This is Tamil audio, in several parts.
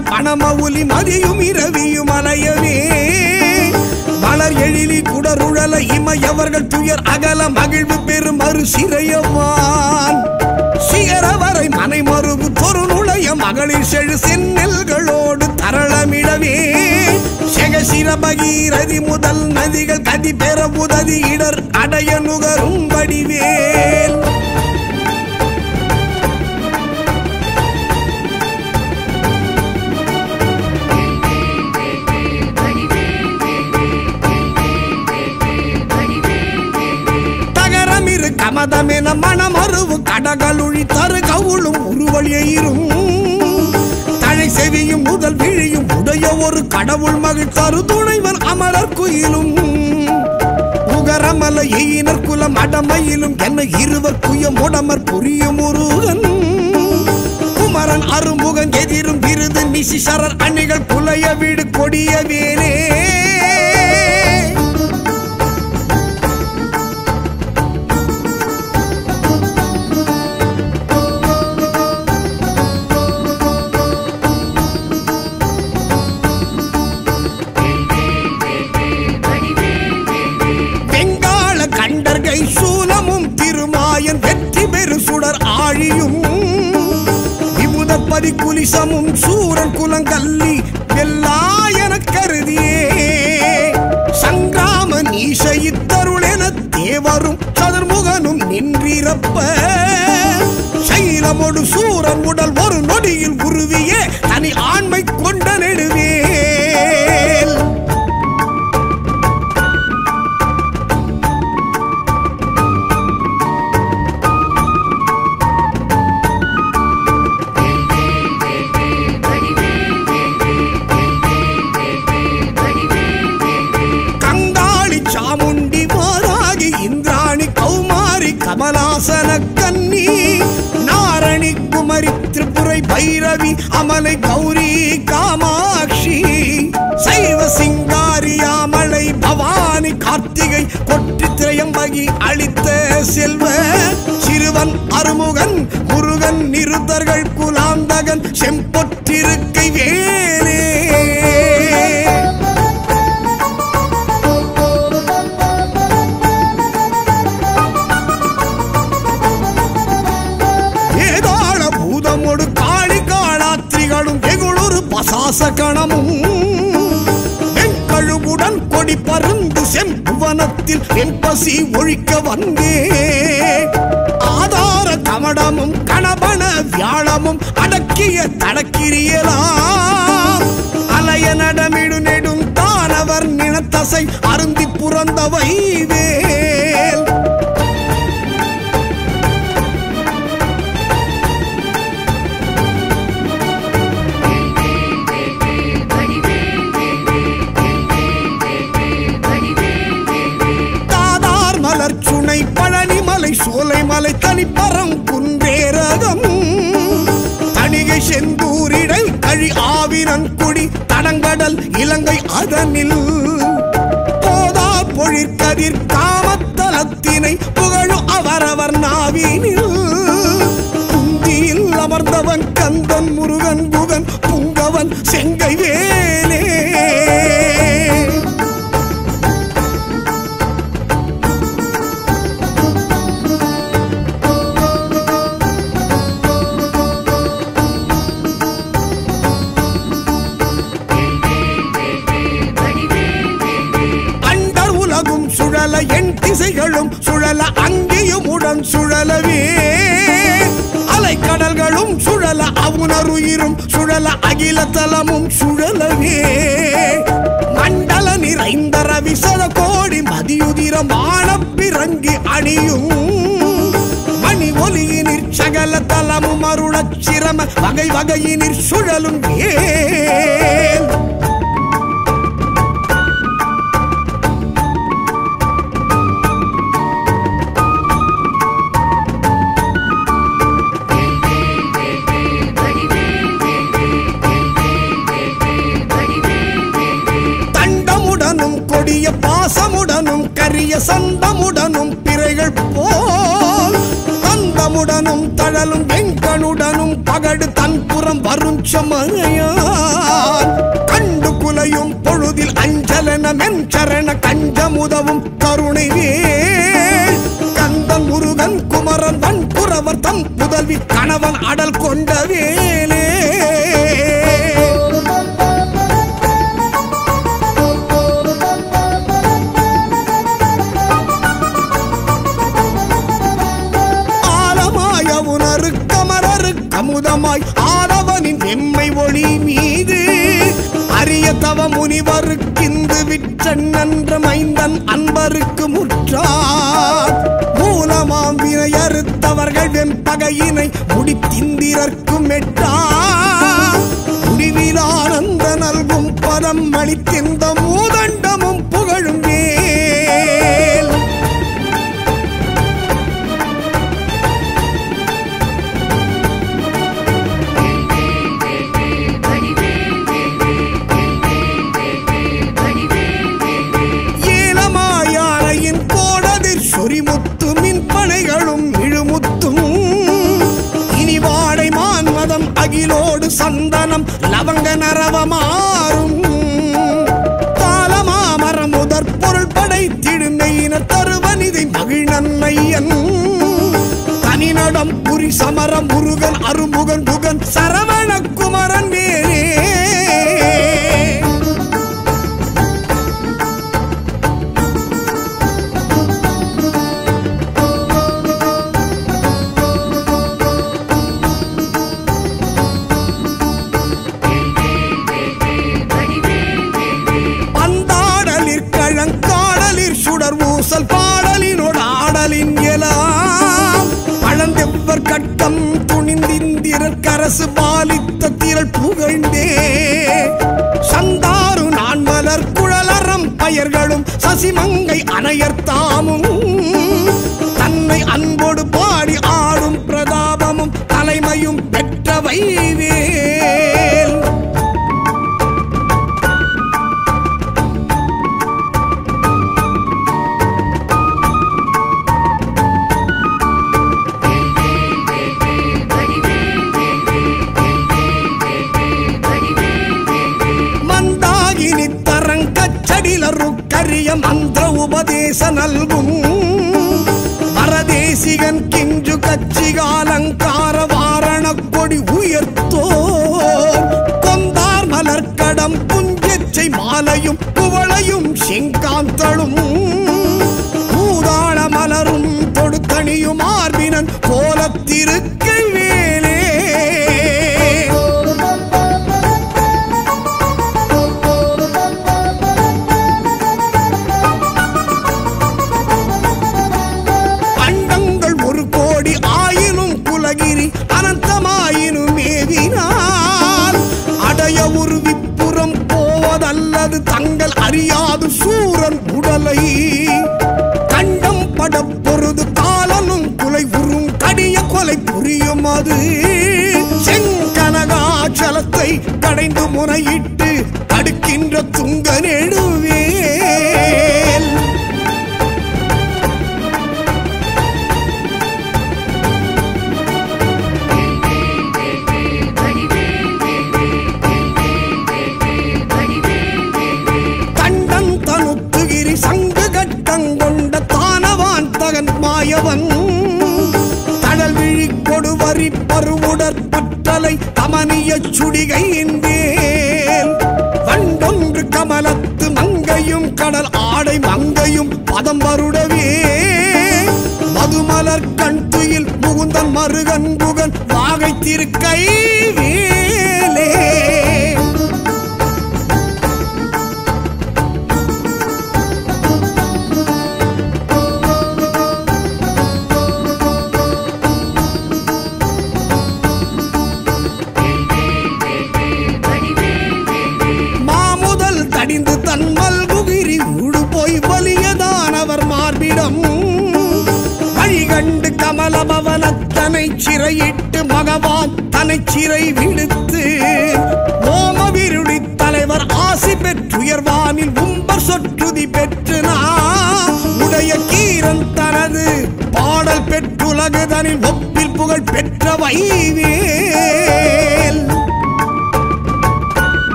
பணமவுலி மதியும் இரவியும் அலையவே மலர் எழிலி குடருழல இமையவர்கள் துயர் அகல மகிழ்வு பெரும் மறு சிறையவான் சிகர வரை மனை மறுபு தொரு நுழைய மகளிர் செழு செந்நெல்களோடு தரளமிடவே செகசிர பகீரதி முதல் நதிகள் கதி பெற உதவி இடர் அடைய நுகரும் வடிவேல் தகரமிரு கமதமென மனமருவு கடகளுழி தரு கவுளும் உருவழியும் தழை செவியும் முதல் விழியும் உடைய ஒரு கடவுள் மகிழ் தரு துணைவன் அமரர் குயிலும் உகரமல எயினர் குலம் அடமையிலும் என்ன இருவர் குயம் உடமர் புரியும் முருகன் குமரன் அருமுகன் எதிரும் விருது நிசிசரர் அணிகள் புலைய வீடு கொடிய வேலே வெங்காள கண்டர்கை சூலமும் திருமாயன் வெற்றி பெரு சுடர் ஆழியும் விமுதப்பதி குலிசமும் சூரன் குலங்கல்லி வெல்லாயன கருதியே சங்கிராம நீச இத்தருளென தேவரும் சதுர்முகனும் நின்றிரப்ப சைலமொடு சூரன் உடல் ஒரு நொடியில் உருவிய தனி ஆண்மை கொண்ட நெடுவேல் கங்காளி சாமுண்டி மாராகி இந்திராணி கௌமாரி கமலாசன கன்னி நாரணி குமரி திரிபுரை பைரவி அமலை கௌரி காமாட்சி சைவ சிங்காரியாமலை பவானி கார்த்திகை கொட்டி திரையம்பகி அளித்த செல்வ சிறுவன் அருமுகன் முருகன் நிருத்தர்கள் குலாந்தகன் செம்பொற்றிருக்கை வேலே ஏதாள பூதமொடு காளி காளாத்திரிகளும் வெகுளொரு பசாச கணமும் வெண்கழுவுடன் கொடி பருந்து செம்புவனத்தில் என் பசி ஒழிக்க வந்தே ஆதார கமடமும் கணபன வியாழமும் அடக்கிய தடக்கிரியலாம் அலைய நடமிடு நெடும் தானவர் நினத்தசை அருந்தி புறந்தவை வேல் தாதார் மலர் சுனை பழனிமலை சோலைமலை தனிப்பரம் குன்றேரகம் தணிகை செந்தூரிடை கழி ஆவினன் குடி தடங்கடல் இலங்கை அதனில் போதார் பொழிற்கதிர் காமத்தலத்தினை புகழும் அவரவர் நாவினில் குந்தியில் அமர்ந்தவன் கந்தன் முருகன் குகன் புங்கவன் செங்கை வேலே அண்டர் உலகும் சுழல என் திசைகளும் சுழல அங்கேயும் உடன் சுழலவே அலைக்கடல்களும் சுழல அவுணருயிரும் சுழல அகில தலமும் சுழலவே மண்டல நிறைந்த ரவிசத கோடி மதியுதிரம் ஆனப்பிறங்கி அணியும் மணி ஒலியினிற் சகல தலமும் அருளச் சிரம வகை வகையினிற் சுழலும் ஏன் தண்டமுடனும் கொடிய பாசமுடனும் கரிய சந்தமுடனும் பிறைகள் போல் தந்தமுடனும் தழலும் வெங்கனுடனும் பகடு தன்புறம் வரும் சமனையா கணமென் சரண கஞ்சமுதவும் கருணை வேல் கந்தன் முருகன் குமரன் வன் புறவர் தம் புதல்வி கணவன் அடல் கொண்ட வேலே ஆலமாய உணரு கமரரு கமுதமாய் ஆடவனின் வெம்மை ஒளி மீது அரிய தவ முனிவருக்கிந்து விற்றன்ற மைந்தன் அன்பருக்கு முற்றார் மூலமாம் வினை அறுத்தவர்கள் வெம்பகையினை முடித்திந்திரர்க்கும் எட்டா முடிவில் ஆனந்த நல்கும் பதம் அளித்திந்த மூதண்டமும் புகழும் வேல் ஏலமாயானையின் கோடதிர் சொரிமுத்து மின் பனைகளும் இழுமுத்தும் இனி வாடை மான்மதம் அகிலோடு சந்தனம் லவங்க நரவமாறும் காலமாமரம் முதற் பொருள் படைத்திடுமையின தருவனிதை மகிழ்நன்மையன் தனிநடம் புரி சமரம் முருகன் அருமுகன் புகன் சரவண குமரன் வேறே அந்தாடலிற் கழங்காடலிற் சுடர் ஊசல் பாடலினோடு ஆடலின் எலாம் பழந்தெவ்வர் கட்டம் துணிந்திந்திரர் கரசு பாலித்த திரள் புகழ்ந்தே சந்தாரு நான் மலர் குழலறம் பயர்களும் சசிமங்கை அணையர்த்தாமும் தன்னை அன்போடு பாடி ஆடும் பிரதாபமும் தலைமையும் பெற்றவை வேல் மந்தாகினி தரங்கச்சடிலரு கரிய மந்திர உபதேச நல்கும் பரதேசிகன் கிஞ்சு கச்சிகாலங்கார வாரண கொடி உயர்த்தோ கொந்தார் மலர்க்கடம் புஞ்சச்சை மாலையும் குவளையும் செங்காந்தளும் பூதாள மலரும் தொடுத்தணியும் ஆர்பினன் கோலத்திருக்கை வேலே அண்டங்கள் ஒரு கோடி ஆயினும் குலகிரி அனந்தமாயினும் மேவினால் அடைய ஒரு விப்புறம் போவதல்லது தங்கள் அறியாது சூரன் உடலை கண்டம் பட பொருது காலனும் குலை உறும் கடிய கொலை புரியும் அது செங்கனகாச்சலத்தை கடைந்து முறையிட்டு தடுக்கின்ற துங்க நெடுவேல் கண்டன் தனுத்துகிரி சங்கு கட்டங்கொண்ட தானவான் தகன் மாயவன் தடல் விழி கொடுவரி பருவுடற் பட்டலை கமனிய சுடிகையின் வேல் வண்டொன்று கமலத்து மங்கையும் கடல் ஆடை மங்கையும் பதம் வருடவே மதுமலர் கண் துயில் முகுந்தன் மருகன் புகன் வாகை திருக்கை வேலே மாமுதல் தடிந்து தன் மல்குகிரி ஊடு போய் வலியதானவர் மார்பிடம் வழிகண்டு கமலபவனத்தனை சிறையிட்டு மகவான் தனை சிறை விடுத்து ஓமவிருடி தலைவர் ஆசி பெற்றுயர்வானில் உம்பர் சொற்றுதி பெற்று நான் உடைய கீரன் தனது பாடல் பெற்றுலகுதனில் ஒப்பில் புகழ் பெற்ற வைவேல்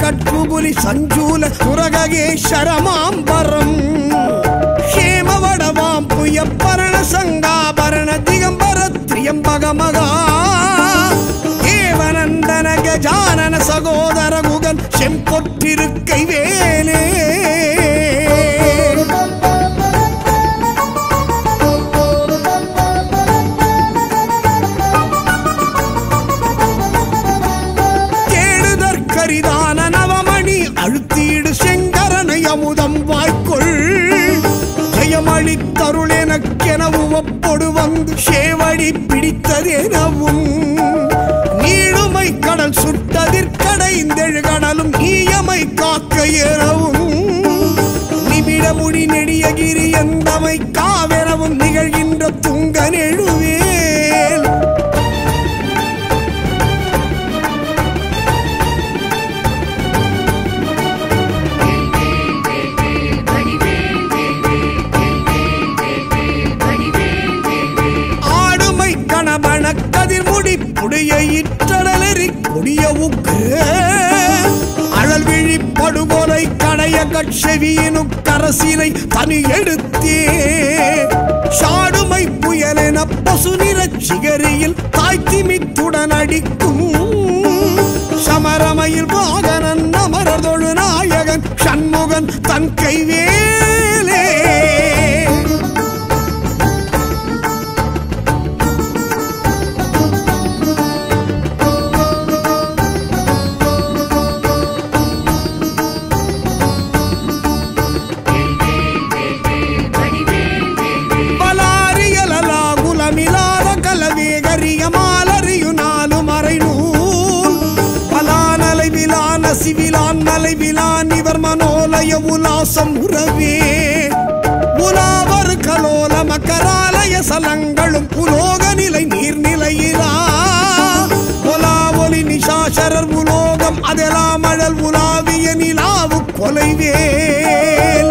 கட்குபுலி சஞ்சூல துரகேஸ்வரமாம்பரம் ஹேமவடவாம் புயப்பரண சங்காபரண திகம்பர திரியம்பகமகா தேவநந்தன கஜானன சகோதர குகன் செம்பொற்றிருக்கை வேலே தேடுதற்கரிதான நவமணி அழுத்தீடு செங்கரனை அமுதம் வாய்க்குள் ஜெயமளித்தருள் எனக்கெனவு ஒப்பொடு வந்து சேவடி பிடித்ததெனவும் நீடுமை கடல் சுட்டதிற்கடைந்தெழு கடலும் நீயமை காக்க எனவும் நிமிட முடி நெடியகிரி எந்தமை காவெனவும் நிகழ்கின்ற துங்க நெழுவேல் ஆடுமை கணபண கதிர்முடி புடிய இற்றடலெறி கொடிய உக்கு அழல் விழி படுகொலை கடைய கட்செவியினு கரசினை தனி எடுத்தே சாடுமை புயலென பசு நிறச் சிகரியில் தாய்த்திமித்துடன் அடிக்கும் சமரமையில் வாகனன் அமரர் தொழு நாயகன் சண்முகன் தன் கைவேலே பலாரியலலா குலமிலாத கலவேகரிய மாலறியு நாலு மறைநூல் பலானலை விலான சிவிலான் மலை விலான் இவர் மனோலய உலாசம் உறவே உலாவர் கலோல மக்கராலய சலங்களும் உலோக நிலை நீர்நிலையிலா உலா ஒலி நிஷாசரர் உலோகம் அதெல்லாம் அழல் உலாவிய நிலாவு கொலைவேல்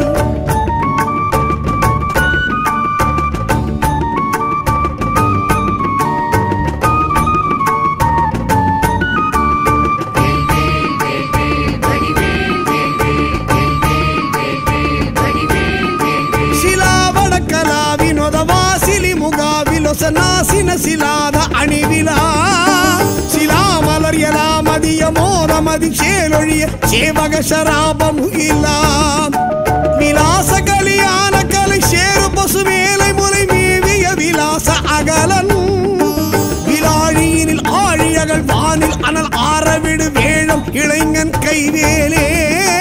ಶಿಲಾವಡ ಕಲಾ ವಿನೋದ ವಾಸಿಲಿ ಮುಗಾ ವಿಲೊಸನಾಸಿನ ಶಿಲಾದ ಅಣಿವಿಲಾ ಶಿಲಾ ಮಲರ್ಯಲ ಮದಿಯ ಮೋದ ಮದಿ ಚೇಲೊಳಿಯ ಸೇವಗ ಶರಾಬ ಮುಗಿಲ ವಿಲಾಸ ಕಲಿಯಾನ ಕலை சேரு பசு வேலை முறை மேவிய விலாச அகலன் விலாழியினில் ஆழியகள் வானில் அனல் ஆரவிடு வேழம் இளைஞன் கைவேலே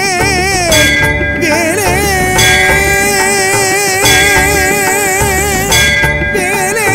வேலே வேலே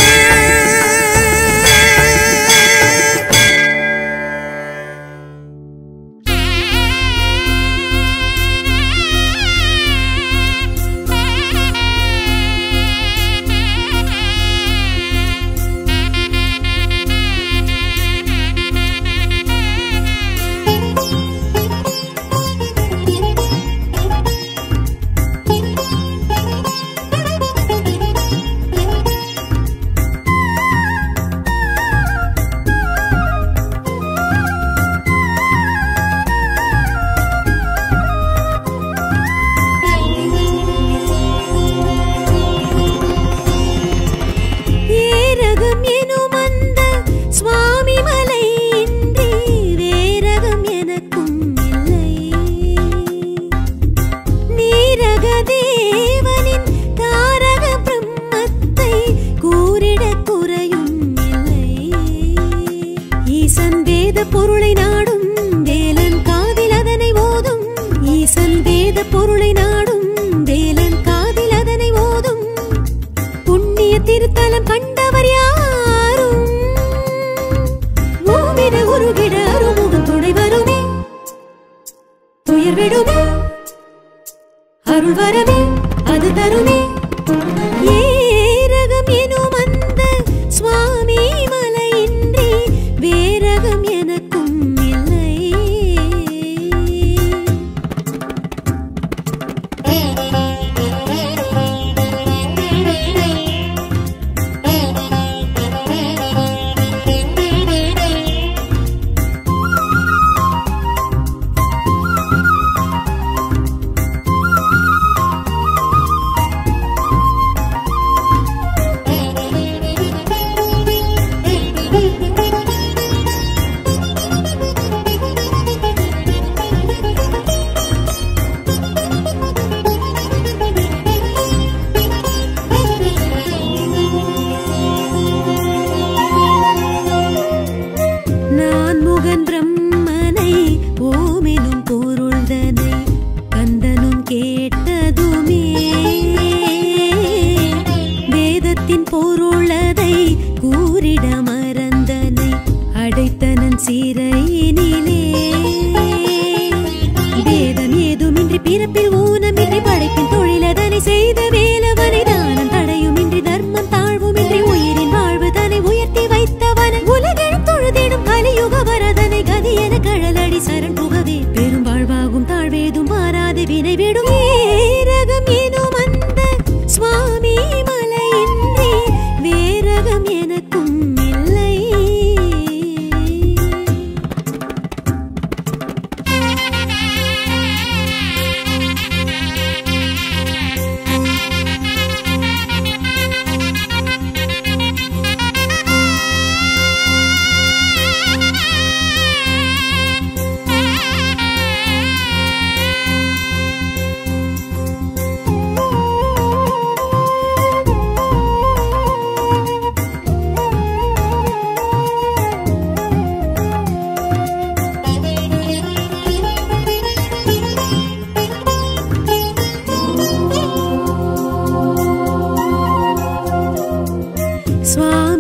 ஏரகம் எனும் அந்த சுவாமி மலை இன்றி வேரகம் எனக்கும் இல்லை நீரக தேவனின் தாரக பிரம்மத்தை கூறிட குறையும் இல்லை ஈசன் வேத பொருளை நாடும் வேலன் காதில் அதனை ஓதும் ஈசன் வேத பொருளை நாடும் வேலன் காதில் அதனை ஓதும் புண்ணிய திருத்தலம் கண்டவர் யாரும் ஓவிட உருகிட அருமுகம் துணை வருமே துயர் விடுமே அருள் வரவே அது தருமே ஏரகம் எனும் அந்த சுவாமி மலையின்றி வேரகம் எனக்கும் இல்லை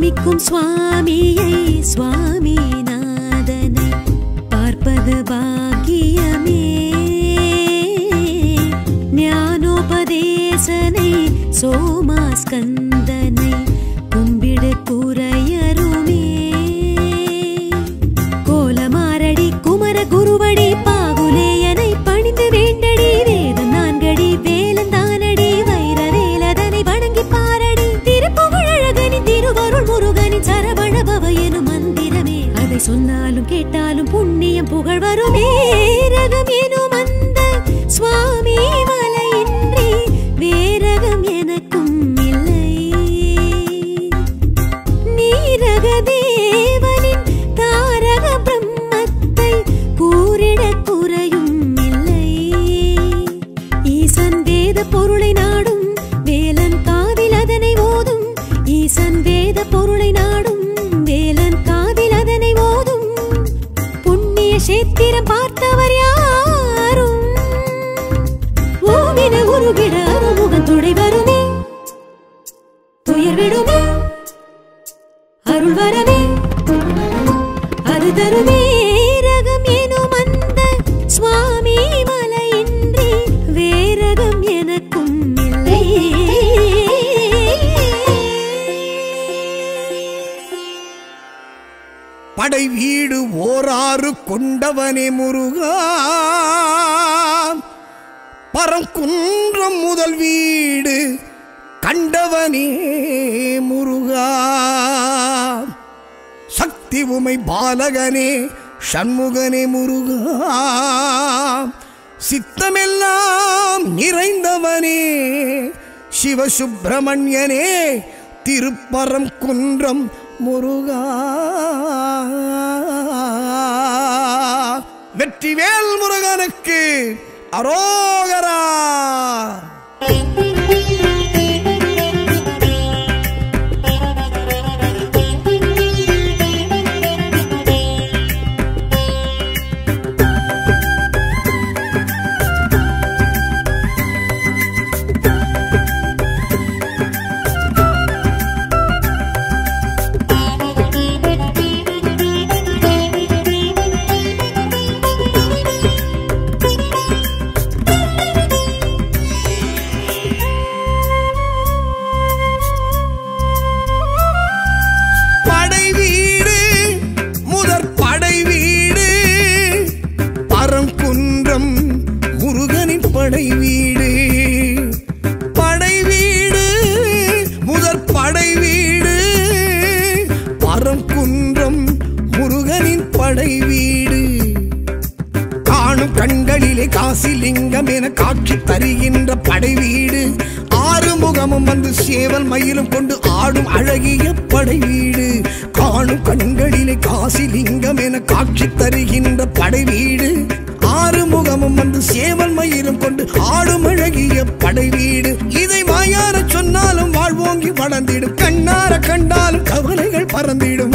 நமிக்கும் சுவாமியை சுவாமிநாதனை பார்ப்பது பாக்கியமே ஞானோபதேசனை சோமாஸ்கந்தனை கும்பிடு குறையருமே கோலமாரடி குமர குருவடி பாகுலேயனை பணிந்து வேண்டடி வேதம் நான்கடி வேலந்தானடி வைர வேலதனை வணங்கி பாரடி திருப்புகழகனி திருவருள் முருகனின் சரவண பவ எனும் மந்திரமே அதை சொன்னாலும் கேட்டாலும் புண்ணியம் புகழ் வருமே ரகம் எனும் அந்த சுவாமி மலையின்றி வேரகம் எனக்கும் இல்லை நீரக தேவனின் தாரக பிரம்மத்தை கூறிட குறையும் இல்லை ஈசன் வேத பொருளை நாடும் வேலன் காதில் அதனை ஓதும் ஈசன் வேத பொருளை நாடும் வேலன் காதில் அதனை ஓதும் புண்ணிய சேத்திரம் பார்த்தவர் யாரும் ஓவின உருகிட அருமுகன் துடை வருமே துயர் விடுமே அருள் வரவே அது தருமே ரகம் எனும் அந்த சுவாமி மலையின்றி வேரகம் எனக்கும் இல்லை படை வீடு ஓராறு கொண்டவனே முருகா பரங்குன்றம் முதல் வீடு கண்டவனே முருகா சக்தி உமை பாலகனே சண்முகனே முருகா சித்தமெல்லாம் நிறைந்தவனே சிவசுப்பிரமணியனே திருப்பரம் குன்றம் முருகா வெற்றிவேல் முருகனுக்கு அரோகரா படை வீடு முதற் படை வீடு பரங்குன்றம் முருகனின் படை வீடு படை வீடு முதற் படை வீடு பரங்குன்றம் முருகனின் படை வீடு காணும் கண்களிலே காசிலிங்கம் என காட்சி தருகின்ற படை வீடு ஆறு முகமும் வந்து சேவல் மயிலும் கொண்டு ஆடும் அழகிய படை வீடு காணும் கண்களிலே காசிலிங்கம் என காட்சி தருகின்ற படை வீடு ஆறு முகமும் வந்து சேவல் மயிலும் கொண்டு ஆடும் அழகிய படை வீடு இதை வாயார சொன்னாலும் வாழ்வோங்கி வளர்ந்திடும் கண்ணார கண்டாலும் கவலைகள் பறந்திடும்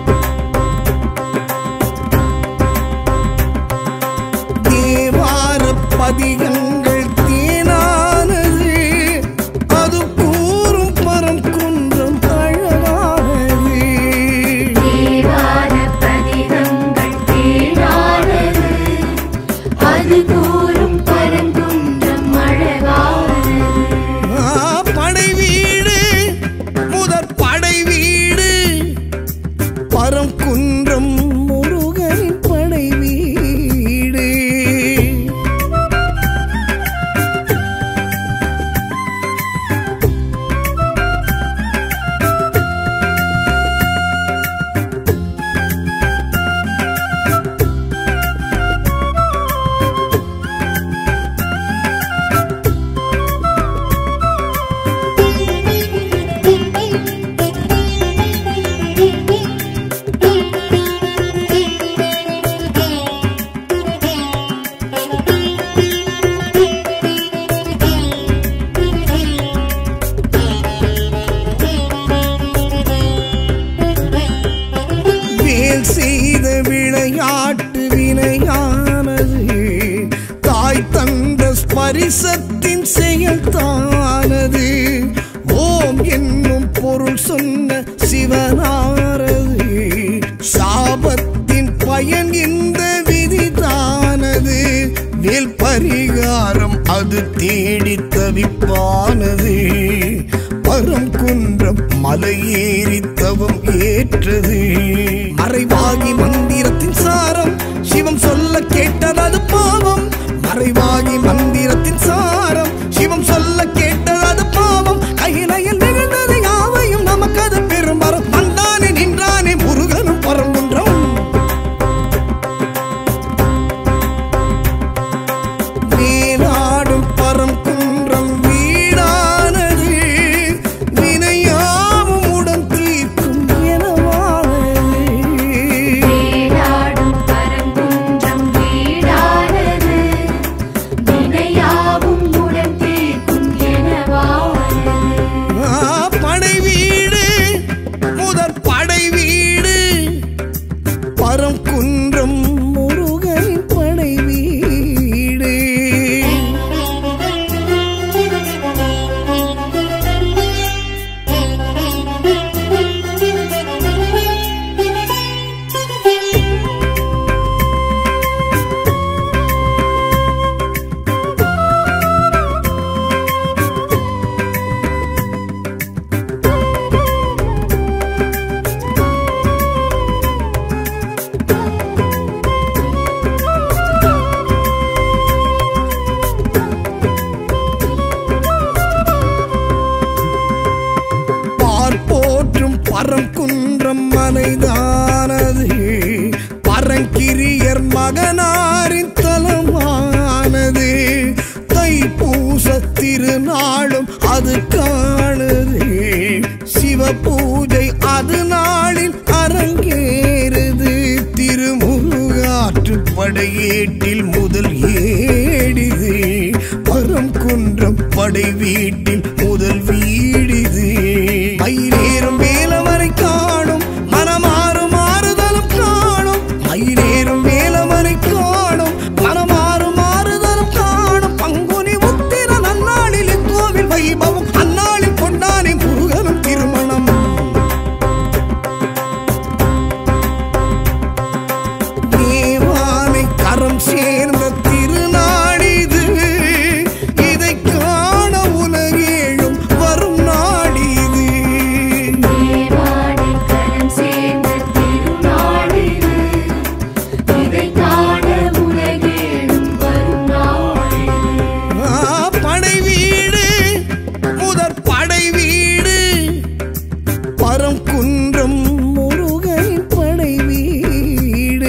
தேவார பதிகங்கள் தேனானது அது கூறும் பரம் குன்றம் அழகானது தேவார பதிகங்கள் தேடானது அது கூறும் பரங்குன்றம் அழகானது ஆ, படை வீடு முதற் படை வீடு பரம் குன்றம் முருகனின் படை வீடு வேல் செய்த விளையாட்டு வினையானது தாய் தந்த ஸ்பரிசத்தின் செயல்தானது ஓம் என்னும் பொருள் சொன்ன சிவனா பரம் குன்றம் மலையேறி தவம் ஏற்றது மறைவாகி மந்திரத்தின் சாரம் சிவம் சொல்ல கேட்டதது பாவம் மறைவாகி மந்திரத்தின் சாரம் சிவம் சொல்ல கேட்டதது பாவம் கையிலையில் நிகழ்ந்தது யாவையும் நமக்கு அது பெரும்பரம் வந்தானே நின்றானே முருகனும் பரங்குன்றம் வீணாடும் பரம் குன்றம் வீடானது வினையாவும் உடன் தீர்க்கும் எனவானது வீடாடும் பரங்குன்றம் வீடானது வினையாவும் உடன் தீர்க்கும் எனவானது ஆ, படை வீடு முதற் படை வீடு பரம் குன்றம் முருகன் படை வீடு பார்ப்போற்றும் பரங்குன்றம் மலைதானது பரங்கிரியர் மகனாரின் தலமானது தைப்பூச திருநாளும் அது காணுது சிவ பூஜை அது நாளில் அரங்கேறுது திருமுருகாற்று படையேட்டில் முதல் ஏடிது பரம் குன்றம் படை வீட்டில் முதல் வீடிது மயிலேறும் வேலவரை காணும் மனமாறு மாறுதலும் காணும் மயிலேறும் வேலவரை காணும் மனமாறு மாறுதலும் காணும் பங்குனி உத்திர நன்னாளில் இக்கோவில் வைபவம் அந்நாளில் கொண்டானே முருகனும் திருமணம் தேவானை கரம் சேர்ந்த திருநாடிது இதை காண உலகேழும் வரும் நாடிது தேவானை கரம் சேர்ந்த திருநாளிது இதை காண உலகேழும் வரும் நாளிது ஆ, படை வீடு முதற் படை வீடு பரம் குன்றம் முருகன் படை வீடு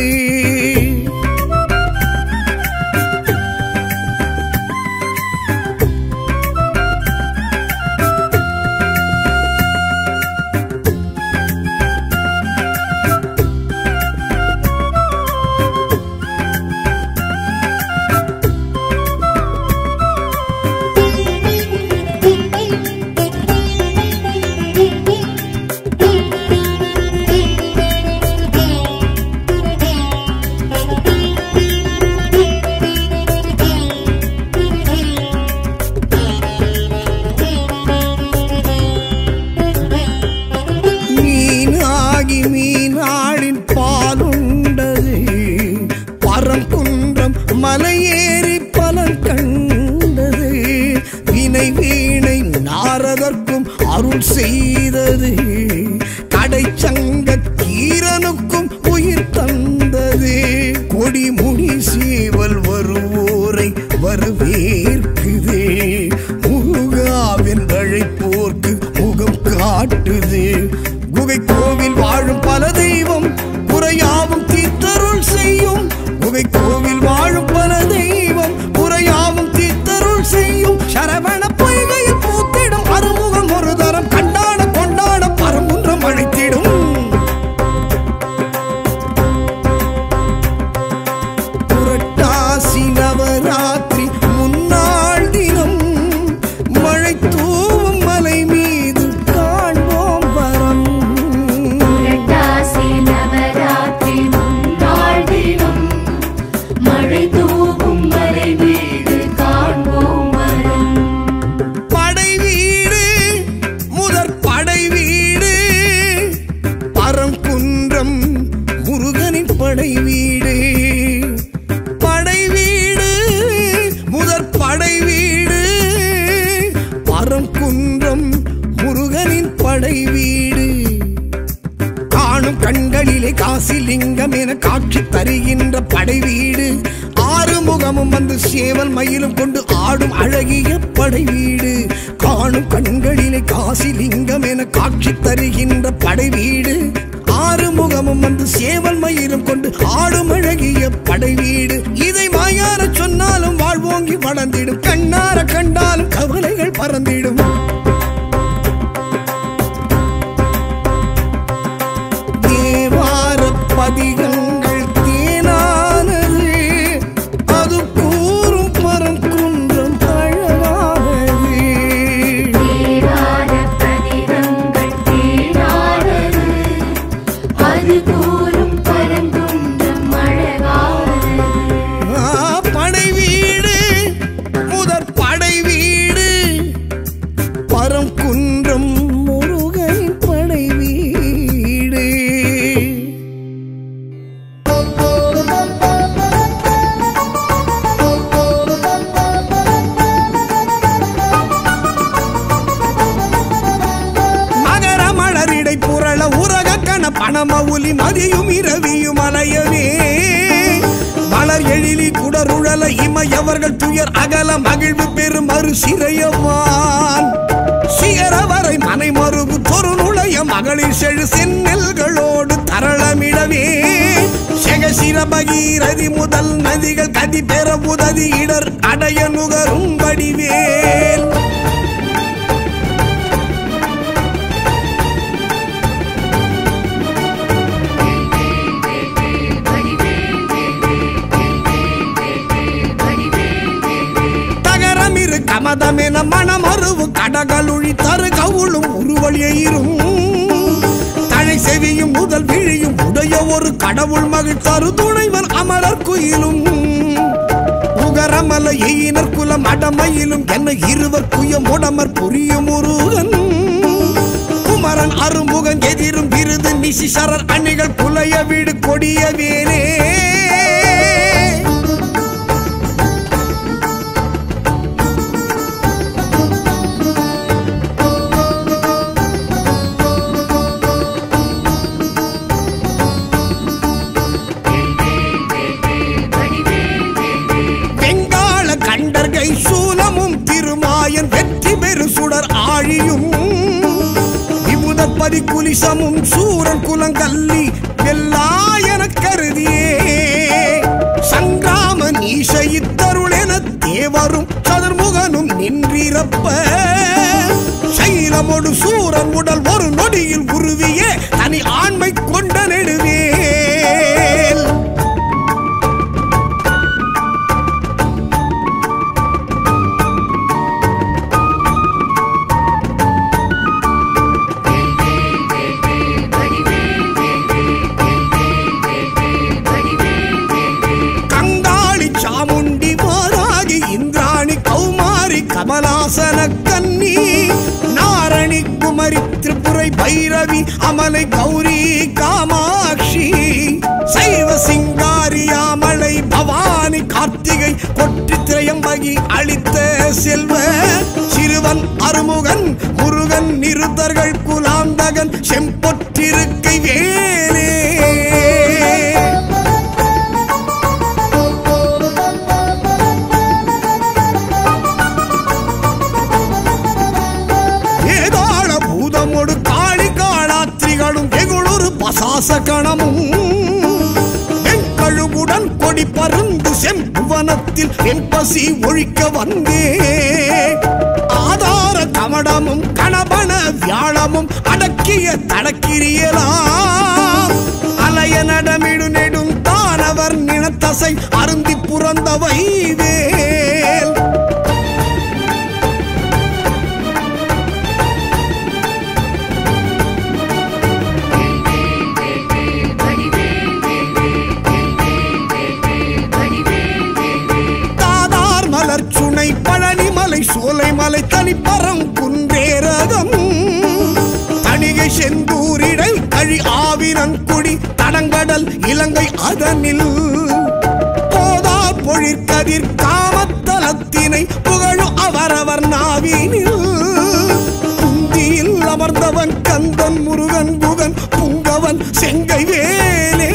மீனாகி மீனாளின் பாலுண்டது பரங்குன்றம் மலையேறி பலன் கண்டது வினை வீணை நாரதற்கும் அருள் செய்தது கடைச்சங்க கீரனுக்கும் உயிர் தந்தது கொடிமுடி சேவல் வருவோரை வரவேற்குது முருகாவின் அழைப்போர்க்கு முகம் காட்டுது குகை கோவில் வாழும் பல தெய்வம் குறையாவும் தீர்த்தருள் செய்யும் குகை கோவில் வாழும் பல தெய்வம் குறையாவும் தீர்த்தருள் செய்யும் சரவண பொய்கையில் பூத்திடும் அறுமுகம் ஒரு தரம் கண்டாட கொண்டாட பரமுன்றம் அழைத்திடும் புரட்டாசி நவராத்திரி முன்னாள் தினம் மழை தூவும் மலை மீது காண்போம் வரம் படை வீடு காணும் கண்களிலே காசிலிங்கம் என காட்சி தருகின்ற படை வீடு ஆறு முகமும் வந்து சேவல் மயிலும் கொண்டு ஆடும் அழகிய படை வீடு காணும் கண்களிலே காசிலிங்கம் என காட்சி தருகின்ற படை வீடு ஆறு முகமும் வந்து சேவல் மயிலும் கொண்டு ஆடும் அழகிய படை வீடு இதை மாயார சொன்னாலும் வாழ்வோங்கி வளர்ந்திடும் கண்ணார கண்டாலும் கவலைகள் பறந்திடும் தேவார பதிகங்கள் தேனானது அது கூறும் பரங்குன்றம் அழகானது தேவார பதிகங்கள் தேனானது அது கூறும் பரங்குன்றம் அழகானது ஆ, படை வீடு முதற் படை வீடு பரங்குன்றம் முருகன் படை வீடு மகர மலரிடை புரள உரக கண பணமவுலி மதியும் இரவியும் அலையவே மலர் எழிலி குடருழல இமையவர்கள் துயர் அகல மகிழ்வு பெரும் மறு சிறையவான் சிகர வரை மனை மறுபு தொரு நுழைய மகளிர் செழு செந்நெல்களோடு தரளமிடவே செகசிர பகீரதி முதல் நதிகள் கதி பெற உதவி இடர் அடைய நுகரும் வடிவேல் தகரமிரு கமதமென மணமருவு கடகலுழி தரு கவுளும் உருவழியும் தழை செவியும் முதல் விழியும் உடைய ஒரு கடவுள் மகிழ் தரு துணைவன் அமரர் குயிலும் உகரமல எயினர் குலம் அடமையிலும் என்ன இருவர் குய முடமர் புரியும் முருகன் குமரன் அருமுகன் எதிரும் விருது நிசிசரர் அணிகள் புலைய வீடு கொடிய வேனே வெங்காள கண்டர்கை சூலமும் திருமாயன் வெற்றி பெரு சுடர் ஆழியும் விபுதப்பதி குலிசமும் சூரன் குலங்கல்லி வெல்லாயன கருதியே சங்கிராம நீச இத்தருளென தேவரும் சதுர்முகனும் நின்றிரப்ப சைலமொடு சூரன் உடல் ஒரு நொடியில் உருவிய தனி ஆண்மை கொண்ட நெடுவேல் கங்காளி சாமுண்டி மாராகி இந்திராணி கௌமாரி கமலாசன கன்னி நாரணி குமரி திரிபுரை பைரவி அமலை கௌரி காமாட்சி சைவ சிங்காரியாமலை பவானி கார்த்திகை கொற்றி திரையம்பகி அளித்த செல்வ சிறுவன் அருமுகன் முருகன் நிருத்தர்கள் குலாந்தகன் செம்பொற்றிருக்கை வேலே ஏதாள பூதமொடு காளி காளாத்திரிகளும் வெகுளொரு பசாச கணமும் வெண்கழுகுடன் கொடி பருந்து செம்புவனத்தில் வெம்பசி ஒழிக்க வந்தே ஆதார கமடமும் கணபன வியாழமும் அடக்கிய தடக்கிரியலாம் அலைய நடமிடு நெடும் தானவர் நினத்தசை அருந்தி புறந்தவை வேல் தாதார் மலர் சுனை பழனி மலை சோலை மலை தனிப்பரம் குன்றேரகம் தணிகை செந்தூரிடை கழி ஆவினங்குடி தடங்கடல் இலங்கை அதனில் போதார் பொழிற்கதிர் காமத்தலத்தினை புகழும் அவரவர் நாவினில் குந்தியில் அவ அமர்ந்தவன் கந்தன் முருகன் குகன் புங்கவன் செங்கை வேலே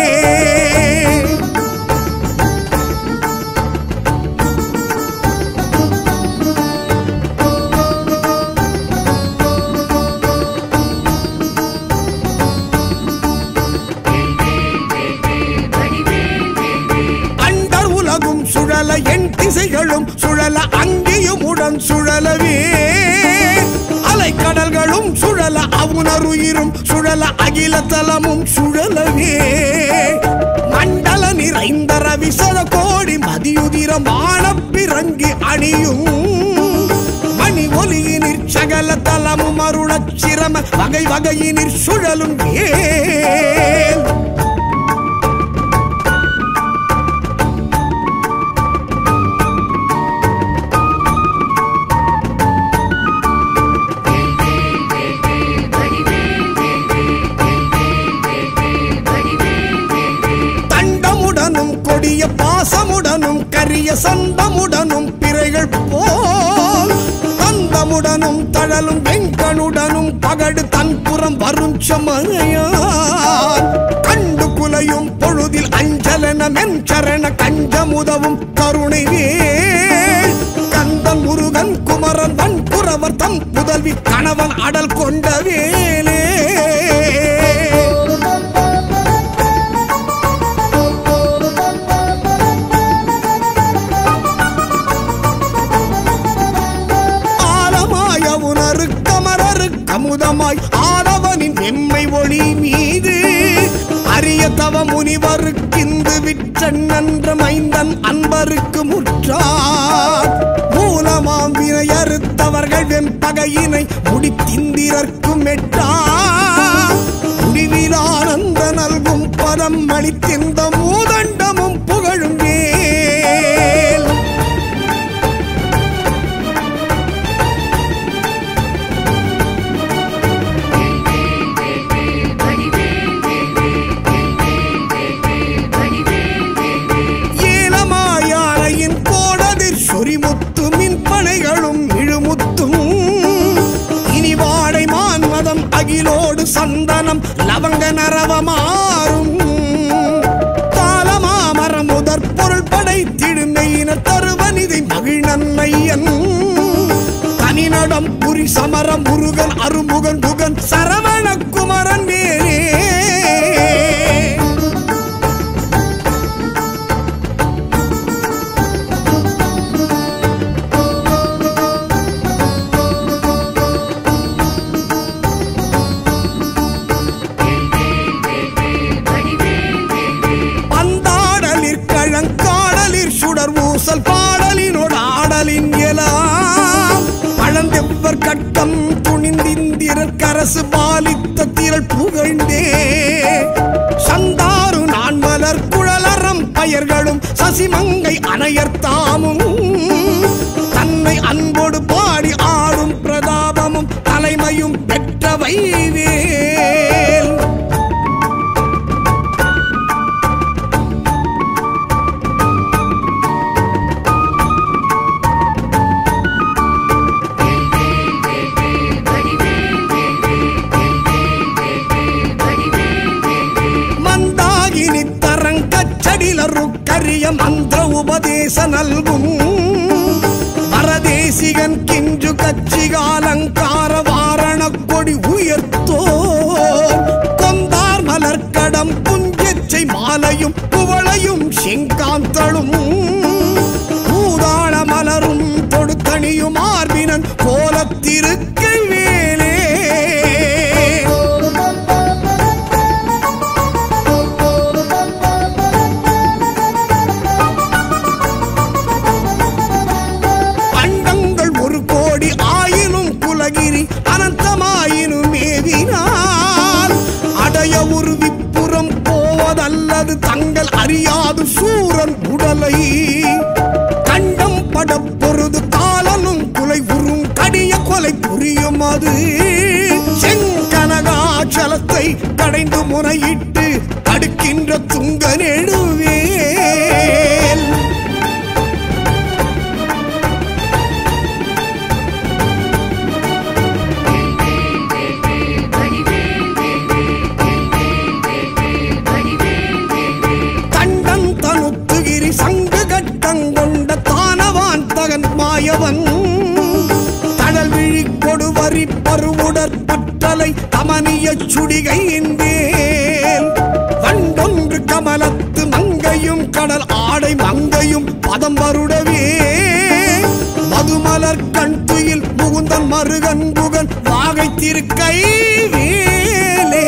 அண்டர் உலகும் சுழல என் திசைகளும் சுழல அங்கேயும் உடன் சுழலவே அலைக்கடல்களும் சுழல அவுணருயிரும் சுழல அகில தலமும் சுழலவே மண்டல நிறைந்த ரவிசத கோடி மதியுதிரம் ஆனப்பிறங்கி அணியும் மணி ஒலியினிற் சகல தலமும் அருளச் சிரம வகை வகையினிற் சுழலும் ஏன் தண்டமுடனும் கொடிய பாசமுடனும் கரிய சந்தமுடனும் பிறைகள் போல் தந்தமுடனும் தழலும் வெங்கனுடனும் பகடு தன்புறம் வரும் சமனையான் கண்டு குலையும் பொழுதில் அஞ்சலன மென்சரண கஞ்சமுதவும் கருணை வேல் கந்தன் முருகன் குமரன் வன் புறவர் தம் புதல்வி கணவன் அடல் கொண்ட வேலே ஆலமாய உணரு கமரரு கமுதமாய் ஆடவனின் எம்மை ஒளி மீது அரிய தவ முனிவருக்கிந்து விற்றன்ற மைந்தன் அன்பருக்கு முற்றார் மூலமாம் வினை அறுத்தவர்கள் வெம்பகையினை முடித்திந்திரர்க்கும் எட்டா முடிவில் ஆனந்த நல்கும் பதம் அளித்திந்த மூதண்டமும் புகழும் வேல் ஏலமாயானையின் கோடதிர் சொரிமுத்து மின்பனைகளும் இழுமுத்தும் இனி வாடை மான்மதம் அகிலோடு சந்தனம் லவங்க நரவமாறும் காலமாமரம் முதற் பொருள் படைத்திடுமையின தருவனிதை மகிழ்நன்மையன் தனிநடம் புரி சமரம் முருகன் அருமுகன் புகன் சரவண குமரன் வேறே பந்தாடலிற் கழங்காடலிற் சுடர் ஊசல் பாடலினோடு ஆடலின் எலாம் பழந்தெவ்வர் கட்டம் துணிந்திந்திரர் கரசு பாலித்த திரள் புகழ்ந்தே சந்தாரு நான் மலர் குழலறம் பயர்களும் சசிமங்கை அணையர் தாமும் தன்னை அன்போடு பாடி ஆடும் பிரதாபமும் தலைமையும் பெற்றவை வேல் மந்தாகினி தரங்கச்சடிலரு கரிய மந்திர உபதேச நல்கும் பரதேசிகன் கிஞ்சு கச்சிகாலங்கார வாரண கொடி உயர்த்தோ கொந்தார் மலர்க்கடம் புஞ்செச்சை மாலையும் குவளையும் செங்காந்தளும் பூதாள மலரும் தொடுத்தணியும் ஆர்பினன் கோலத்திருக்கை வேலே அண்டங்கள் ஒரு கோடி ஆயினும் குலகிரி அனந்தமாயினும் மேவினால் அடைய ஒரு விப்புறம் போவதல்லது தங்கள் அறியாது சூரன் உடலை கண்டம் பட பொருது காலனும் குலை உறும் கடிய கொலை புரியும் அது செங்கனகாச்சலத்தை கடைந்து முறையிட்டு தடுக்கின்ற துங்க நெடுவேல் திருவுடற்பட்டலை கமனிய சுடிகையின் வேல் வண்டொன்று கமலத்து மங்கையும் கடல் ஆடை மங்கையும் பதம் வருடவே மதுமலர் கண் துயில் முகுந்தன் மருகன் புகன் வாகை திருக்கை வேலே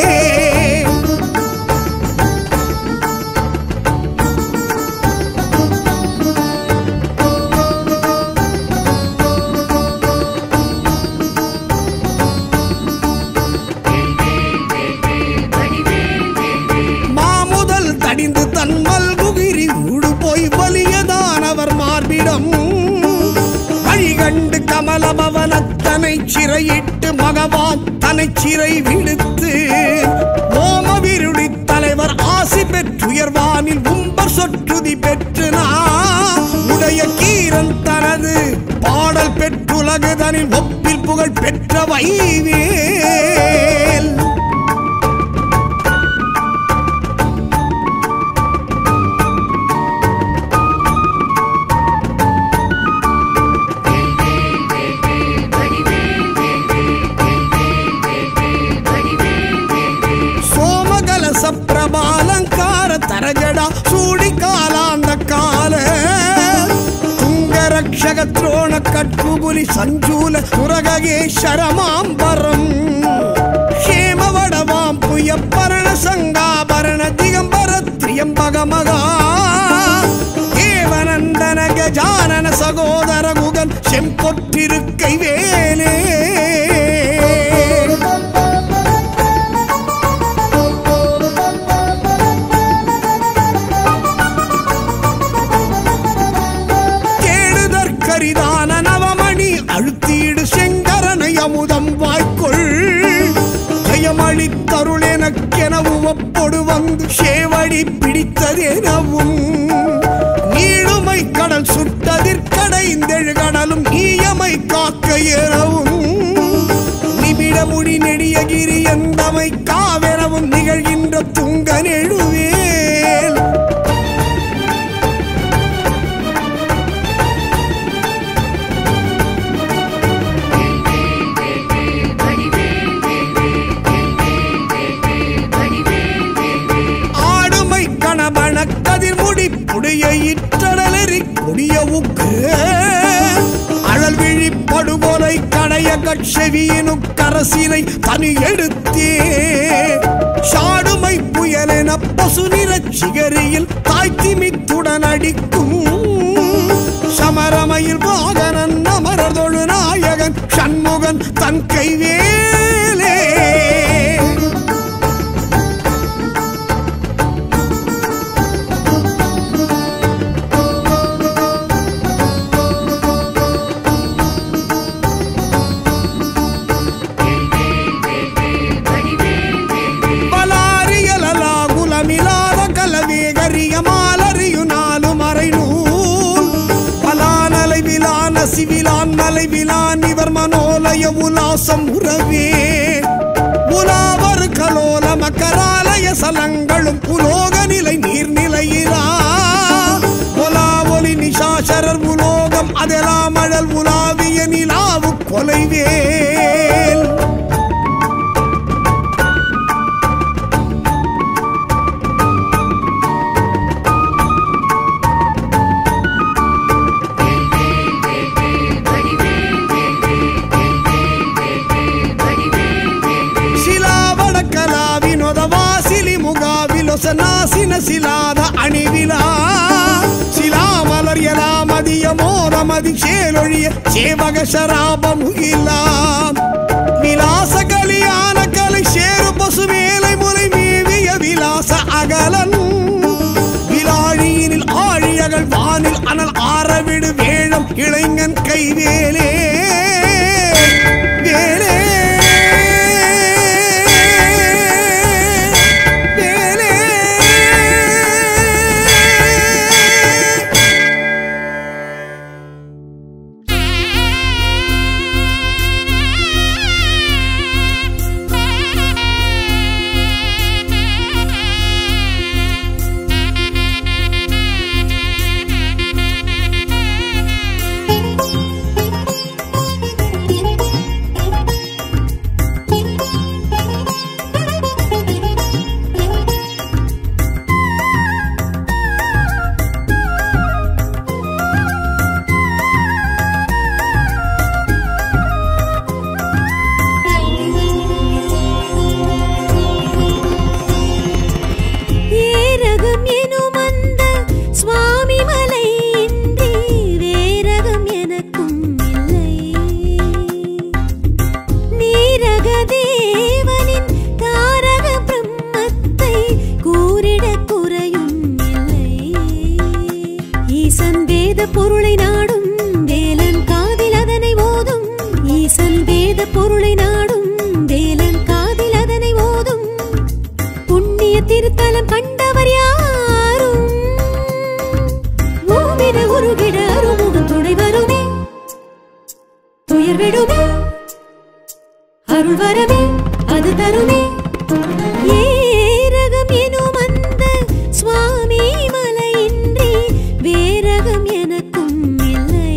மாமுதல் தடிந்து தன்மல் குகிரி ஊடு போய் வலியதானவர் மார்பிடம் வழிகண்டு கமலபவனத்தனை சிறையிட்டு மகவான் தனை சிறை விடுத்து ஓமவிருடி தலைவர் ஆசி பெற்றுயர்வானில் உம்பர் சொற்றுதி பெற்று நான் உடைய கீரன் தனது பாடல் பெற்றுலகுதனில் ஒப்பில் புகழ் பெற்ற வைவேல் சோமகலச பிரபாலங்கார தரஜடா சூடி காலாந்த கால துங்கரக்ஷக துரோண கட்குபுலி சஞ்சூல முரகேஸ்வரமாம்பரம் ஹேமவடவாம் புயப்பரண சங்காபரண திகம்பர திரியம்பக மகா தேவநந்தன கஜானன சகோதர குகன் செம்பொற்றிருக்கை வேலே தேடுதற்கரிதான நவமணி அழுத்தீடு செங்கரனை அமுதம் வாய்க்கொள் ஜெயமளித்தருள் எனக்கெனவு ஒப்பொடு வந்து சேவடி பிடித்ததெனவும் நீளுமை கடல் சுட்டதிற்கடைந்தெழு கடலும் ஈயமை காக்க எனவும் நிமிட முடி நெடியகிரி எந்தமை காவெனவும் நிகழ்கின்ற துங்க நெழுவேல் ஆடுமை கணபன கதிர்முடி புடிய இற்றடலெறி கொடிய உக்கு அழல் விழி படுகொலை கடைய கட்செவியினு கரசினை தனி எடுத்தே சாடுமை புயலென பசு நிறச் சிகரியில் தாய்த்திமித்துடன் அடிக்கும் சமரமையில் வாகனன் அமரதொழு நாயகன் சண்முகன் தன் கைவேலே பலாரியலலா குலமிலாத கலவேகரிய மாலறியு நாலு மறை நூல் பலானலை விலான சிவிலான் மலை விலான் இவர் மனோலய உலாசம் உறவே உலாவர் கலோல மக்கராலய சலங்களும் உலோக நிலை நீர்நிலையிலா உலா ஒலி நிஷாசரர் உலோகம் அதெல்லாம் அழல் உலாவிய நிலாவு கொலைவேல் ಶಿಲಾವಡ ಕಲಾವಿನೊದ ವಾಸಿಲಿ ಮುಗಾವಿಲೊಸ ನಾಸಿನ ಶಿಲಾದ ಅಣಿವಿಲ ಶಿಲಾಮಲರ್ಯಲ ಮದಿಯ ಮೋದ ಮದಿ ಶೇಲೊಳಿಯ ಸೇವಗ ಶರಾಬ ಮುಗಿಲ ವಿಲಾಸ ಕಲಿಯಾನ ಕலை சேரு பசு மேலை முறை மேவிய விலாச அகலன் விலாழியினில் ஆழியகள் வானில் அனல் ஆரவிடு வேழம் இளைஞன் கைவேலே வேலே வேலே Thank you. தேவனின் தாரக பிரம்மத்தை கூறிட குறையும் இல்லை ஈசன் வேத பொருளை நாடும் வேலன் காதில் அதனை ஓதும் ஈசன் வேத பொருளை நாடும் வேலன் காதில் அதனை ஓதும் புண்ணிய திருத்தலம் கண்டவர் யாரும் ஓவிட உருகிட அருமுகம் துணை வருமே துயர் விடுமே அருள் வரமே அது தருமே ஏரகம் எனும் அந்த சுவாமி மலையின்றி வேரகம் எனக்கும் இல்லை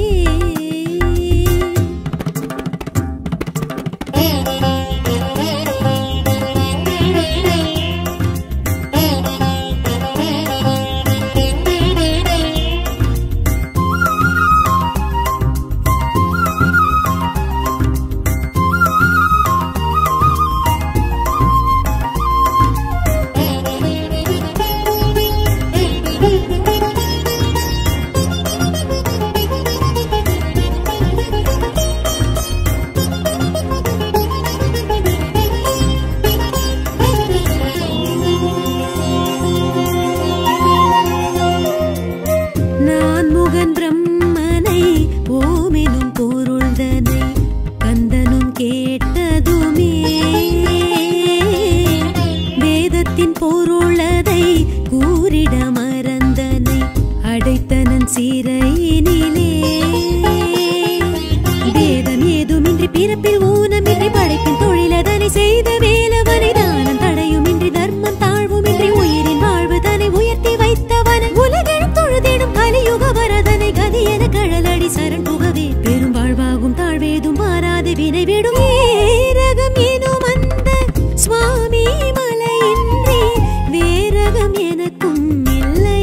நான் முகன் பிரம்மனை ஓமெனும் பொருள்தனை கந்தனும் கேட்டதுமே வேதத்தின் பொருளதை கூறிட மறந்தனை அடைத்தனன் சிறையினிலே வேதம் ஏதுமின்றி பிறப்பில் ஊனமின்றி படைப்பின் தொழிலதனை செய்த வேலவனை தானம் தடையுமின்றி தர்மம் தாழ்வுமின்றி உயிரின் வாழ்வு தன்னை உயர்த்தி வைத்தவன் உலகெழும் தொழுதிடும் கலியுக வரதனை கதி என கழலடி சரண் புகவே பெரும் வாழ்வாகும் தாழ்வேதும் மாறாது வினை விடும் ஏரகம் எனும் அந்த சுவாமி மலையின்றி வேரகம் எனக்கும் இல்லை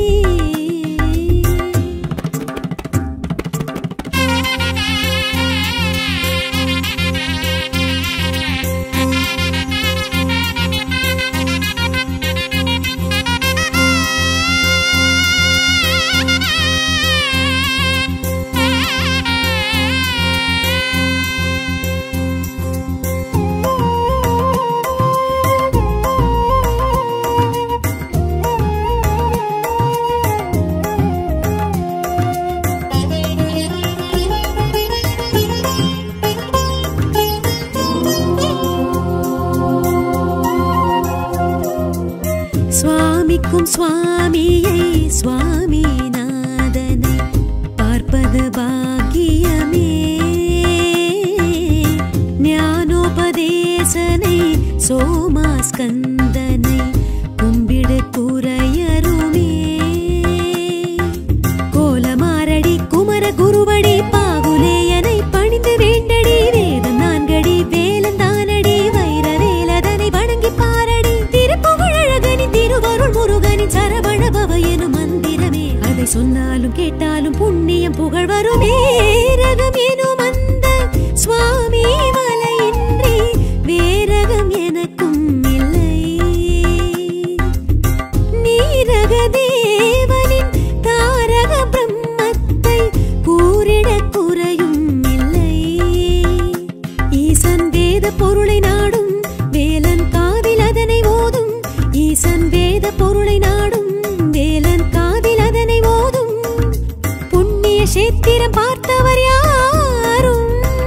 சுவாமிக்கும் சுவாமியை சுவாமிநாதனை பார்ப்பது பாக்கியமே ஞானோபதேசனை சோமாஸ்கந்தனை கும்பிடு குறையருமே கோலமாரடி குமர குருவடி பாகுலேயனை பணிந்து வேண்டடி வேதம் நான்கடி வேலந்தானடி வைர வேலதனை வணங்கி பாரடி திருப்புகழகனி திருவருள் முருகனி சரவண பவ எனும் மந்திரமே அதை சொன்னாலும் கேட்டாலும் புண்ணியம் புகழ் வருமே ரகம் எனும் அந்த சுவாமி மலையின்றி வேரகம் எனக்கும் இல்லை நீரக தேவனின் தாரக பிரம்மத்தை கூறிட குறையும் இல்லை ஈசன் வேத பொருளை நாடும் வேலன் காதில் அதனை ஓதும் ஈசன் வேத பொருளை நாடும் வேலன் காதில் அதனை ஓதும் புண்ணிய சேத்திரம் பார்த்தவர் யாரும்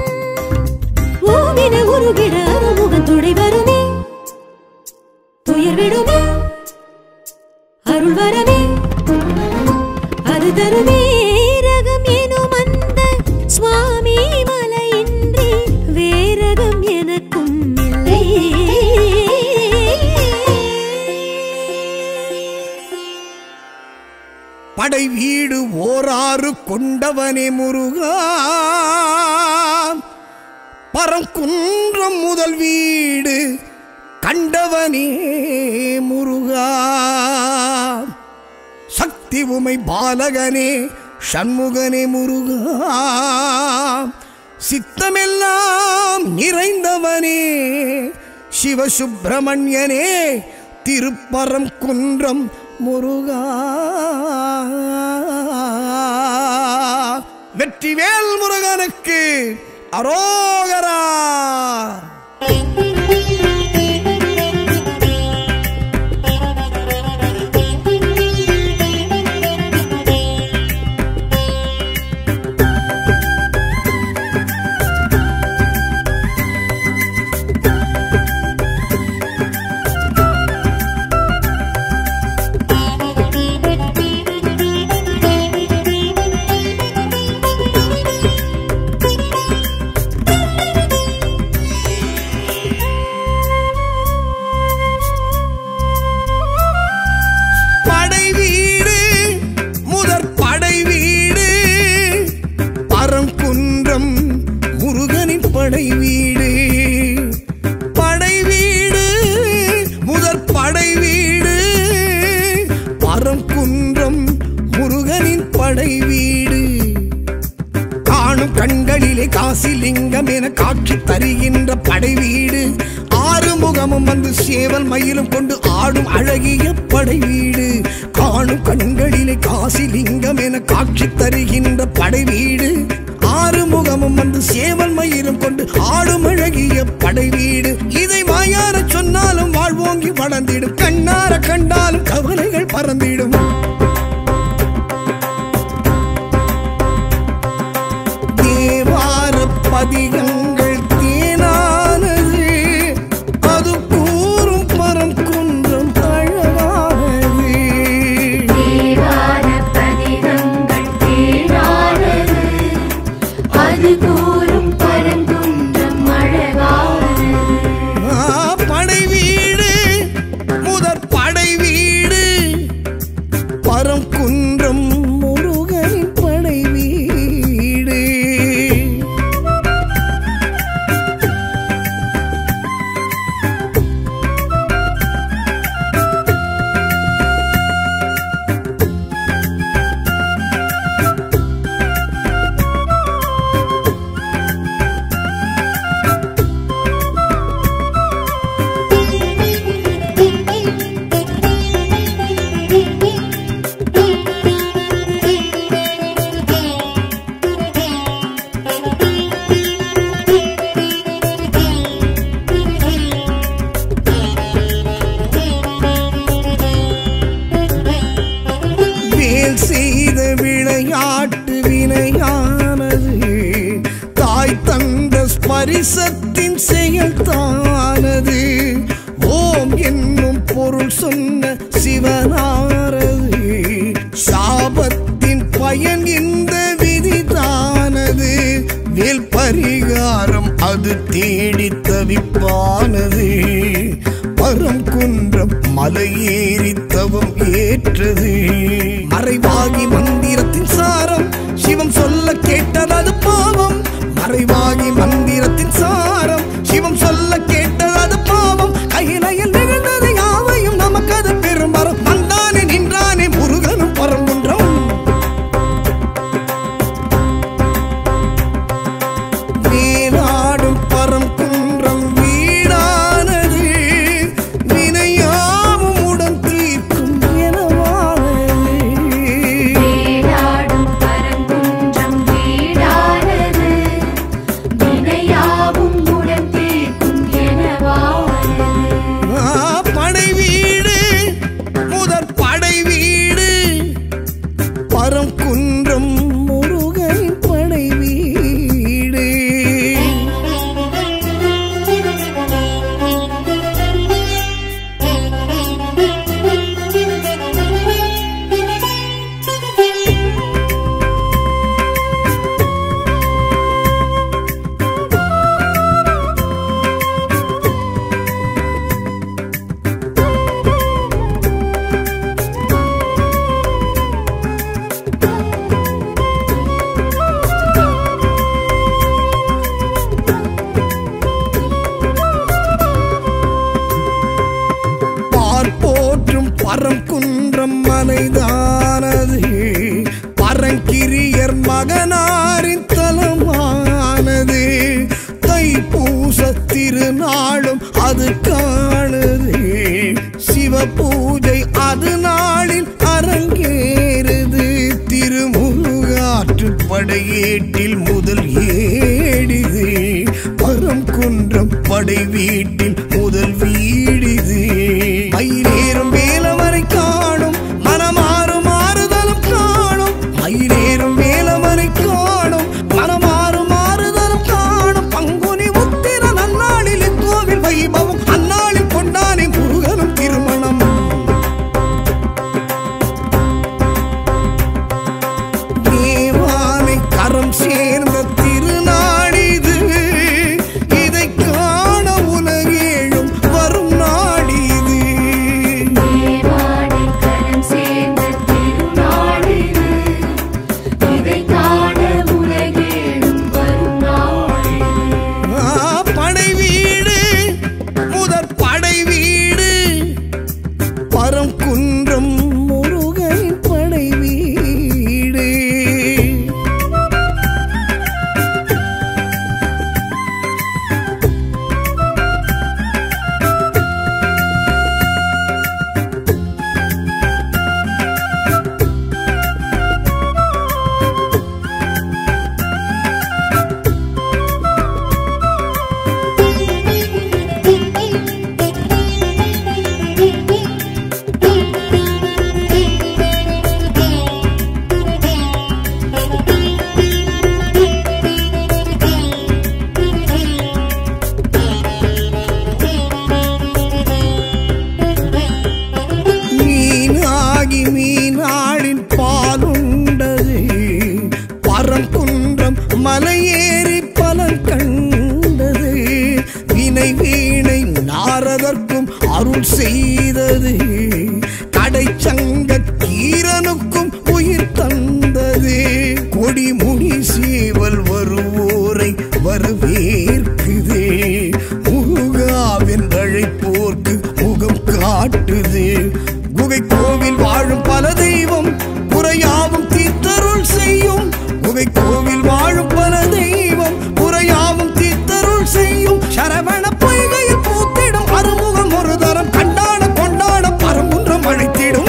ஓவின உருகிட அருமுகம் துடை வருமே துயர் விடுமே அருள் வரமே அது தருமே ரகம் எனும் அந்த சுவாமி மலையின்றி வேரகம் எனக்கும் இல்லை படை வீடு ஓராறு கொண்டவனே முருகா பரங்குன்றம் முதல் வீடு கண்டவனே முருகா சக்தி உமை பாலகனே சண்முகனே முருகா சித்தமெல்லாம் நிறைந்தவனே சிவசுப்பிரமணியனே திருப்பரம் குன்றம் முருகா வெற்றிவேல் முருகனுக்கு அரோகரா படை வீடு ஆறு முகமும் வந்து சேவல் மயிலும் கொண்டு ஆடும் அழகிய படை வீடு காணும் கண்களிலே காசி லிங்கம் என காட்சி தருகின்ற படை வீடு ஆறு முகமும் வந்து சேவல் மயிலும் கொண்டு ஆடும் அழகிய படை வீடு இதை வாயார சொன்னாலும் வாழ்வோங்கி வளர்ந்திடும் கண்ணார கண்டாலும் கவலைகள் பறந்திடும் தேவார பதிகங்கள் தேனானது அது கூறும் பரம் குன்றம் அழகானது தேவார பதிகங்கள் தேனானது அது கூறும் பரங்குன்றம் அழகானது ஆ, படை வீடு முதற் படை வீடு பரம் குன்றம் முருகனின் படை வீடு வேல் செய்த விளையாட்டு வினையானது தாய் தந்த ஸ்பரிசத்தின் செயல் தானது ஓம் என்னும் பொருள் சொன்ன சிவனாரது சாபத்தின் பயன் இந்த விதிதானது வேல் பரிகாரம் அது தேடி தவிப்பானது பரம் குன்றம் மலையேறி தவம் ஏற்றது மறைவாகி மந்திரத்தின் சாரம் சிவம் சொல்ல கேட்டது அது பாவம் மறைவாகி மந்திரத்தின் சாரம் சிவம் சொல்ல கேட்டது அது பாவம் கையிலையில் நிகழ்ந்தது யாவையும் நமக்கு அது பெரும்பரம் வந்தானே நின்றானே முருகனும் பரங்குன்றம் வேலாடும் பரம் குன்றம் வீடானது வினையாவும் உடன் தீர்க்கும் எனவானது வேலாடும் பரங்குன்றம் வீடானது வினையாவும் உடன் தீர்க்கும் எனவானது ஆ, படை வீடு முதற் படை வீடு பரம் குன்றம் முருகனின் படை வீடு பார்ப்போற்றும் பரங்குன்றம் மலைதானது பரங்கிரியர் மகனாரின் தலமானது தைப்பூச திருநாளும் அது காணுது சிவ பூஜை அது நாளில் அரங்கேறுது திருமுருகாற்று படையேட்டில் முதல் ஏடிது பரம் குன்றம் படை வீட்டில் முதல் வீடிது மயிலேறும் வேலவரை காணும் மனமாறு மாறுதலும் காணும் மயிலேறும் வேலவரை காணும் மனமாறு மாறுதலும் காணும் பங்குனி உத்திர நன்னாளில் இக்கோவில் வைபவம் அந்நாளில் கொண்டானே முருகனும் திருமணம் தேவானை கரம் சேர்ந்த திருநாடிது இதை காண உலகேழும் வரும் நாடிது அருள் செய்தது கடைச்சங்க கீரனுக்கும் உயிர் தந்தது கொடிமுடி சேவல் வருவோரை வரவேற்குது முருகாவின் அழைப்போர்க்கு முகம் காட்டுது குகை கோவில் வாழும் பல தெய்வம் குறையாவும் தீர்த்தருள் செய்யும் குகை கோவில் வாழும் பல தெய்வம் குறையாவும் தீர்த்தருள் செய்யும் சரவண பொய்கையில் பூத்திடும் அறுமுகம் ஒரு தரம் கண்டாட கொண்டாட பரமுன்றம் அழைத்திடும்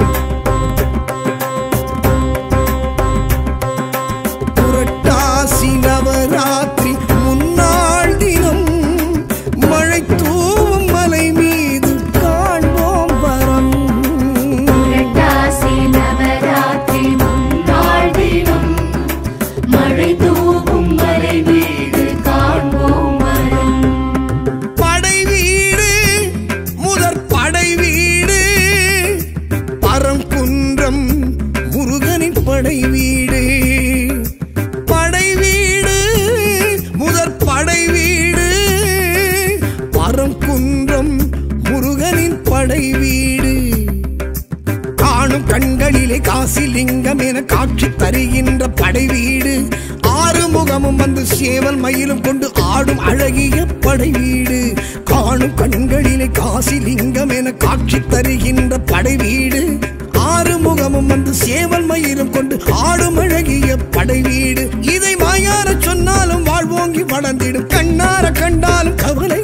புரட்டாசி நவராத்திரி முன்னாள் தினம் மழை தூவும் மலை மீது காண்போம் வரம் புரட்டாசி நவராத்திரி முன்னாள் தினம் மழை தூவும் மலை வீடு காண்போம் வரும் படை வீடு முதற் படை வீடு பரங்குன்றம் முருகனின் படை வீடு படை வீடு முதற் படை வீடு பரங்குன்றம் முருகனின் படை வீடு காணும் கண்களிலே காசி லிங்கம் என காட்சி தருகின்ற படை வீடு ஆறு முகமும் வந்து சேவல் மயிலும் கொண்டு ஆடும் அழகிய படை வீடு காணும் கண்களிலே காசி லிங்கம் என காட்சி தருகின்ற படை வீடு ஆறு முகமும் வந்து சேவல் மயிலும் கொண்டு ஆடும் அழகிய படை வீடு இதை வாயார சொன்னாலும் வாழ்வோங்கி வளர்ந்திடும் கண்ணார கண்டாலும் கவலை